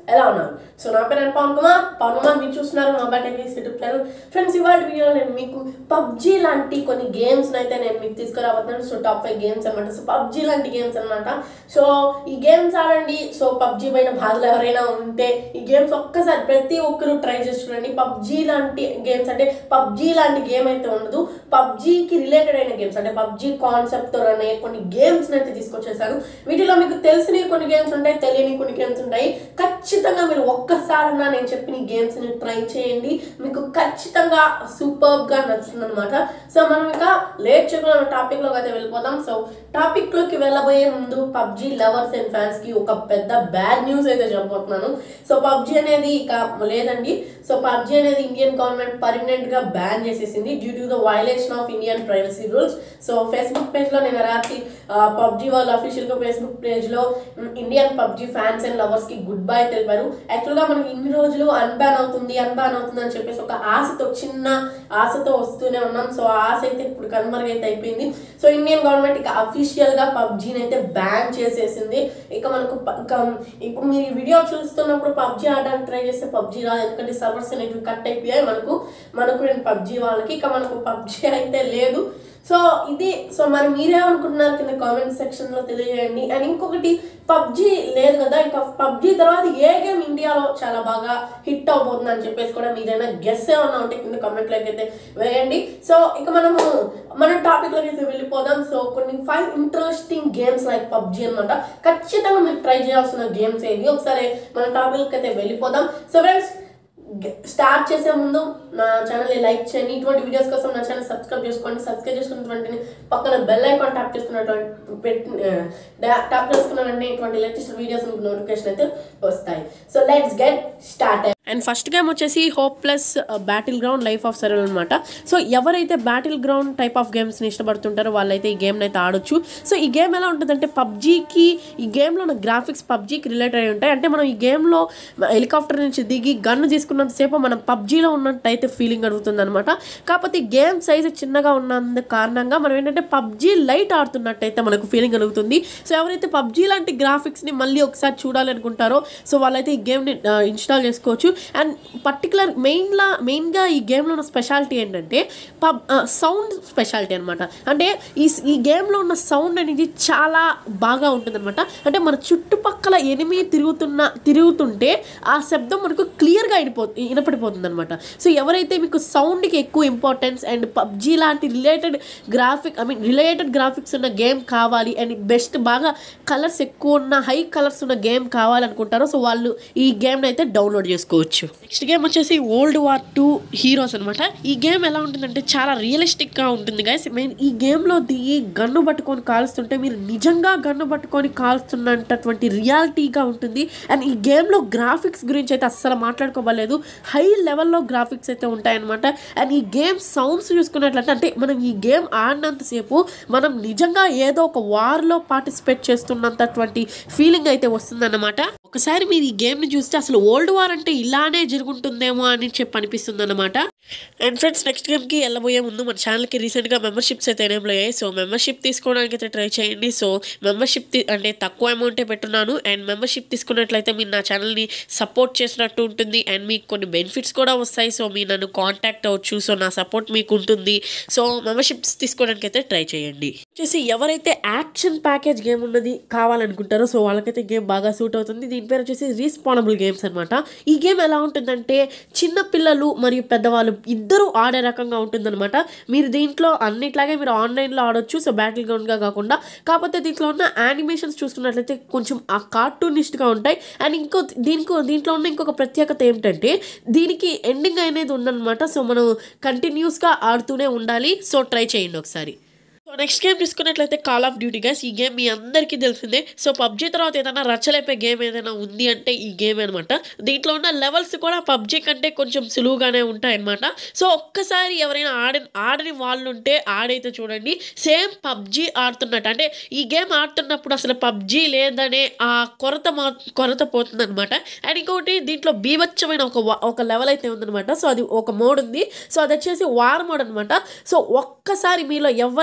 ఎలా ఉన్నారు సో నా పేరు పవన్ కుమార్ పవన్ కుమార్ మీరు చూస్తున్నారు మా బట్ యూట్యూబ్ ఛానల్ ఫ్రెండ్స్ ఇవాళ వీడియోలో నేను మీకు పబ్జీ లాంటి కొన్ని గేమ్స్ అయితే నేను మీకు తీసుకురాబోతున్నాను సో టాప్ ఫైవ్ గేమ్స్ అనమాట సో పబ్జీ లాంటి గేమ్స్ అనమాట సో ఈ గేమ్స్ ఆడండి సో పబ్జీ పైన బాధలు ఎవరైనా ఉంటే ఈ గేమ్స్ ఒక్కసారి ప్రతి ఒక్కరు ట్రై చేసి చూడండి పబ్జీ లాంటి గేమ్స్ అంటే పబ్జీ లాంటి గేమ్ అయితే ఉండదు పబ్జీకి రిలేటెడ్ అయిన గేమ్స్ అంటే పబ్జీ కాన్సెప్ట్తో రన్ అయ్యే కొన్ని గేమ్స్ అయితే తీసుకొచ్చేసాను వీటిలో మీకు తెలిసిన కొన్ని గేమ్స్ ఉంటాయి తెలియని కొన్ని గేమ్స్ ఉంటాయి ఖచ్చితంగా మీరు ఒక్కసారన్నా నేను చెప్పిన గేమ్స్ ని ట్రై చేయండి మీకు ఖచ్చితంగా సూపర్ గా నచ్చుతుంది అనమాట సో మనం ఇక లేట్ చేయకుండా టాపిక్ లోకి అయితే వెళ్ళిపోతాం సో టాపిక్ లోకి వెళ్ళబోయే ముందు పబ్జీ లవర్స్ అండ్ ఫ్యాన్స్ కి ఒక పెద్ద బ్యాడ్ న్యూస్ అయితే చెప్పబోతున్నాను సో పబ్జీ అనేది ఇక లేదండి సో పబ్జీ అనేది ఇండియన్ గవర్నమెంట్ పర్మనెంట్ గా బ్యాన్ చేసేసింది due to the violation of Indian privacy rules so Facebook page లో నేను రాత్రి పబ్జీ వాళ్ళ అఫీషియల్ గా ఫేస్బుక్ పేజ్ లో Indian PUBG fans and lovers కి గుడ్ బై తెలిపారు యాక్చువల్ గా మనకి ఇన్ని రోజులు అన్బ్యాన్ అవుతుంది అన్బ్యాన్ అవుతుంది అని చెప్పేసి ఒక ఆశతో చిన్న ఆశతో వస్తూనే ఉన్నాం సో ఆ ఆశ అయితే ఇప్పుడు కన్వర్గ్ అయితే అయిపోయింది సో ఇండియన్ గవర్నమెంట్ ఇక అఫీషియల్ గా పబ్జీని అయితే బ్యాన్ చేసేసింది ఇక మనకు ప- ఇక ఇప్పుడు మీరు ఈ వీడియో చూస్తున్నప్పుడు పబ్జీ ఆడడానికి ట్రై చేస్తే పబ్జీ రాదు ఎందుకంటే సర్వర్స్ అనేవి కట్ అయిపోయాయి మనకు మనకు పబ్జీ వాళ్ళకి ఇక మనకు పబ్జీ అయితే లేదు సో ఇది సో మరి మీరేమనుకుంటున్నారు కింద కామెంట్ సెక్షన్ లో తెలియజేయండి అండ్ ఇంకొకటి పబ్జీ లేదు కదా ఇంకా పబ్జీ తర్వాత ఏ గేమ్ ఇండియాలో చాలా బాగా హిట్ అవబోతుంది అని చెప్పేసి కూడా మీరైనా గెస్ ఏమన్నా ఉంటే కింద కామెంట్ లోకి అయితే వేయండి సో ఇక మనము మన టాపిక్ లోకి అయితే వెళ్ళిపోదాం సో కొన్ని five interesting games like PUBG అనమాట ఖచ్చితంగా మీరు ట్రై చేయాల్సిన గేమ్స్ ఏవి ఒకసారి మన టాపిక్ అయితే వెళ్ళిపోదాం సో ఫ్రెండ్స్ స్టార్ట్ చేసే ముందు నా ఛానల్ని లైక్ చేయండి ఇటువంటి వీడియోస్ కోసం నా ఛానల్ సబ్స్క్రైబ్ చేసుకోండి సబ్స్క్రైబ్ చేసుకున్నటువంటి పక్కన బెల్ ఐకాన్ ట్యాప్ చేసుకున్నటువంటి పెట్టి ట్యాప్ చేసుకున్న వెంటనే ఇటువంటి లేటెస్ట్ వీడియోస్ మీకు నోటిఫికేషన్ అయితే వస్తాయి so let's get start and first game వచ్చేసి hope plus battleground life of survival అనమాట సో ఎవరైతే బ్యాటిల్ గ్రౌండ్ టైప్ ఆఫ్ గేమ్స్ని ఇష్టపడుతుంటారో వాళ్ళైతే ఈ గేమ్ని అయితే ఆడొచ్చు సో ఈ గేమ్ ఎలా ఉంటుందంటే పబ్జీకి ఈ గేమ్లో ఉన్న గ్రాఫిక్స్ పబ్జీకి రిలేటెడ్ అయి ఉంటాయి అంటే మనం ఈ గేమ్లో హెలికాప్టర్ నుంచి దిగి గన్ తీసుకున్నంతసేపు మనం పబ్జీలో ఉన్నట్టు అయితే ఫీలింగ్ అడుగుతుంది అనమాట కాకపోతే ఈ గేమ్ సైజు చిన్నగా ఉన్నందు కారణంగా మనం ఏంటంటే పబ్జీ లైట్ ఆడుతున్నట్టయితే మనకు ఫీలింగ్ కలుగుతుంది సో ఎవరైతే పబ్జీ లాంటి గ్రాఫిక్స్ని మళ్ళీ ఒకసారి చూడాలి అనుకుంటారో సో వాళ్ళైతే ఈ గేమ్ని ఇన్స్టాల్ చేసుకోవచ్చు అండ్ పర్టికులర్ మెయిన్లా మెయిన్గా ఈ గేమ్లో ఉన్న స్పెషాలిటీ ఏంటంటే పబ్ సౌండ్ స్పెషాలిటీ అనమాట అంటే ఈ ఈ గేమ్లో ఉన్న సౌండ్ అనేది చాలా బాగా ఉంటుందన్నమాట అంటే మన చుట్టుపక్కల ఎనిమిది తిరుగుతున్న తిరుగుతుంటే ఆ శబ్దం మనకు క్లియర్గా వినిపో వినపడిపోతుంది అనమాట సో ఎవరైతే మీకు సౌండ్కి ఎక్కువ ఇంపార్టెన్స్ అండ్ పబ్జీ లాంటి related graphic I mean related graphics ఉన్న గేమ్ కావాలి అండ్ బెస్ట్ బాగా కలర్స్ ఎక్కువ ఉన్న హై కలర్స్ ఉన్న గేమ్ కావాలనుకుంటారో సో వాళ్ళు ఈ గేమ్ని అయితే డౌన్లోడ్ చేసుకోవచ్చు నెక్స్ట్ గేమ్ వచ్చేసి ఓల్డ్ వార్ టూ హీరోస్ అనమాట ఈ గేమ్ ఎలా ఉంటుందంటే చాలా రియలిస్టిక్గా ఉంటుంది గైస్ మెయిన్ ఈ గేమ్లో దిగి గన్ను పట్టుకొని కాల్స్తుంటే మీరు నిజంగా గన్ను పట్టుకొని కాల్స్తున్నటువంటి రియాలిటీగా ఉంటుంది అండ్ ఈ గేమ్లో గ్రాఫిక్స్ గురించి అయితే అస్సలు మాట్లాడుకోవలేదు హై లెవెల్లో గ్రాఫిక్స్ అయితే ఉంటాయన్నమాట అండ్ ఈ గేమ్ సౌండ్స్ చూసుకున్నట్లయితే అంటే మనం ఈ గేమ్ ఆడినంతసేపు మనం నిజంగా ఏదో ఒక వార్లో పార్టిసిపేట్ చేస్తున్నంతటువంటి ఫీలింగ్ అయితే వస్తుందన్నమాట ఒకసారి మీరు ఈ గేమ్ని చూస్తే అసలు ఓల్డ్ వార్ అంటే ఇలానే జరుగుతుందేమో అని చెప్పి అనిపిస్తుంది అనమాట అండ్ ఫ్రెండ్స్ నెక్స్ట్ గేమ్కి వెళ్ళబోయే ముందు మన ఛానల్కి రీసెంట్గా మెంబర్షిప్స్ అయితే ఎనేబుల్ అయ్యాయి సో మెంబర్షిప్ తీసుకోవడానికి అయితే ట్రై చేయండి సో మెంబర్షిప్ అంటే తక్కువ అమౌంటే పెట్టున్నాను అండ్ మెంబర్షిప్ తీసుకున్నట్లయితే మీరు నా ఛానల్ని సపోర్ట్ చేసినట్టు ఉంటుంది అండ్ మీకు కొన్ని బెనిఫిట్స్ కూడా వస్తాయి సో మీరు నన్ను కాంటాక్ట్ అవ్వచ్చు సో నా సపోర్ట్ మీకు ఉంటుంది సో మెంబర్షిప్స్ తీసుకోవడానికి అయితే ట్రై చేయండి వచ్చేసి ఎవరైతే యాక్షన్ ప్యాకేజ్ గేమ్ ఉన్నది కావాలనుకుంటారో సో వాళ్ళకైతే గేమ్ బాగా సూట్ అవుతుంది దీని పేరు వచ్చేసి రీస్పానబుల్ గేమ్స్ అనమాట ఈ గేమ్ ఎలా ఉంటుందంటే చిన్న పిల్లలు మరియు పెద్దవాళ్ళు ఇద్దరు ఆడే రకంగా ఉంటుందన్నమాట మీరు దీంట్లో అన్నిట్లాగే మీరు ఆన్లైన్లో ఆడొచ్చు సో బ్యాటిల్ గ్రౌండ్గా కాకుండా కాకపోతే దీంట్లో ఉన్న యానిమేషన్స్ చూసుకున్నట్లయితే కొంచెం ఆ కార్టూనిస్ట్గా ఉంటాయి అండ్ ఇంకో దీనికో దీంట్లో ఉన్న ఇంకొక ప్రత్యేకత ఏమిటంటే దీనికి ఎండింగ్ అనేది ఉందన్నమాట సో మనం కంటిన్యూస్గా ఆడుతూనే ఉండాలి సో ట్రై చేయండి ఒకసారి సో నెక్స్ట్ గేమ్ తీసుకున్నట్లయితే కాల్ ఆఫ్ డ్యూటీ గైస్ ఈ గేమ్ మీ అందరికీ తెలిసిందే సో పబ్జీ తర్వాత ఏదైనా రచ్చలేపే గేమ్ ఏదైనా ఉంది అంటే ఈ గేమ్ అనమాట దీంట్లో ఉన్న లెవెల్స్ కూడా పబ్జీ కంటే కొంచెం సులువుగానే ఉంటాయి అనమాట సో ఒక్కసారి ఎవరైనా ఆడి ఆడని వాళ్ళు ఉంటే ఆడైతే చూడండి సేమ్ పబ్జీ ఆడుతున్నట్టు అంటే ఈ గేమ్ ఆడుతున్నప్పుడు అసలు పబ్జీ లేదనే ఆ కొరత మా కొరత పోతుందన్నమాట అండ్ ఇంకొకటి దీంట్లో బీభత్సమైన ఒక wa- ఒక లెవెల్ అయితే ఉందన్నమాట సో అది ఒక మోడ్ ఉంది సో అది వచ్చేసి వార్ మోడ్ అనమాట సో ఒక్కసారి మీలో ఎవరైనా ఎవరైనా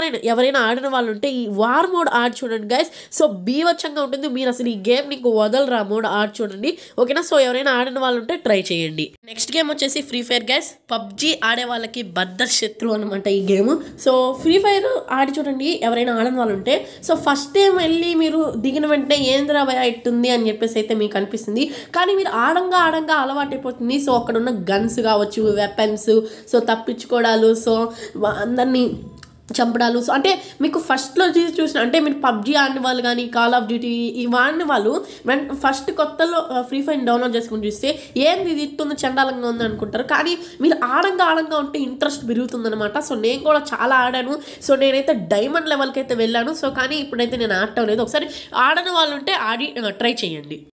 ఎవరైనా ఆడిన వాళ్ళు ఉంటే ఈ వార్ మోడ్ ఆడి చూడండి గైస్ సో బీవచ్చంగా ఉంటుంది మీరు అసలు ఈ గేమ్ నీకు వదలరా మోడ్ ఆడి చూడండి ఓకేనా సో ఎవరైనా ఆడిన వాళ్ళు ఉంటే ట్రై చేయండి నెక్స్ట్ గేమ్ వచ్చేసి ఫ్రీ ఫైర్ గైస్ పబ్జి ఆడే వాళ్ళకి బద్ద శత్రు అనమాట ఈ గేమ్ సో ఫ్రీ ఫైర్ ఆడి చూడండి ఎవరైనా ఆడని వాళ్ళు ఉంటే సో ఫస్ట్ టైం వెళ్ళి మీరు దిగిన వెంటనే ఏంద్రా భయ ఇట్టుంది అని చెప్పేసి అయితే మీకు అనిపిస్తుంది కానీ మీరు ఆడంగా ఆడంగా అలవాటు అయిపోతుంది సో అక్కడ ఉన్న గన్స్ కావచ్చు వెపన్స్ సో తప్పించుకోవడాలు సో వా- అందరినీ చంపడాలు సో అంటే మీకు ఫస్ట్లో చూసి చూసిన అంటే మీరు పబ్జీ ఆడిన వాళ్ళు కానీ కాల్ ఆఫ్ డ్యూటీ ఇవి ఆడిన వాళ్ళు వెన్ ఫస్ట్ కొత్తలో ఫ్రీ ఫైర్ డౌన్లోడ్ చేసుకుని చూస్తే ఏంది ఇది ఇట్టుంది చండాలంగా ఉంది అనుకుంటారు కానీ మీరు ఆడంగా ఆడంగా ఉంటే ఇంట్రెస్ట్ పెరుగుతుందన్నమాట సో నేను కూడా చాలా ఆడాను సో నేనైతే డైమండ్ లెవెల్కి అయితే వెళ్ళాను సో కానీ ఇప్పుడైతే నేను ఆడటం లేదు ఒకసారి ఆడని వాళ్ళు ఉంటే ఆడి ట్రై చేయండి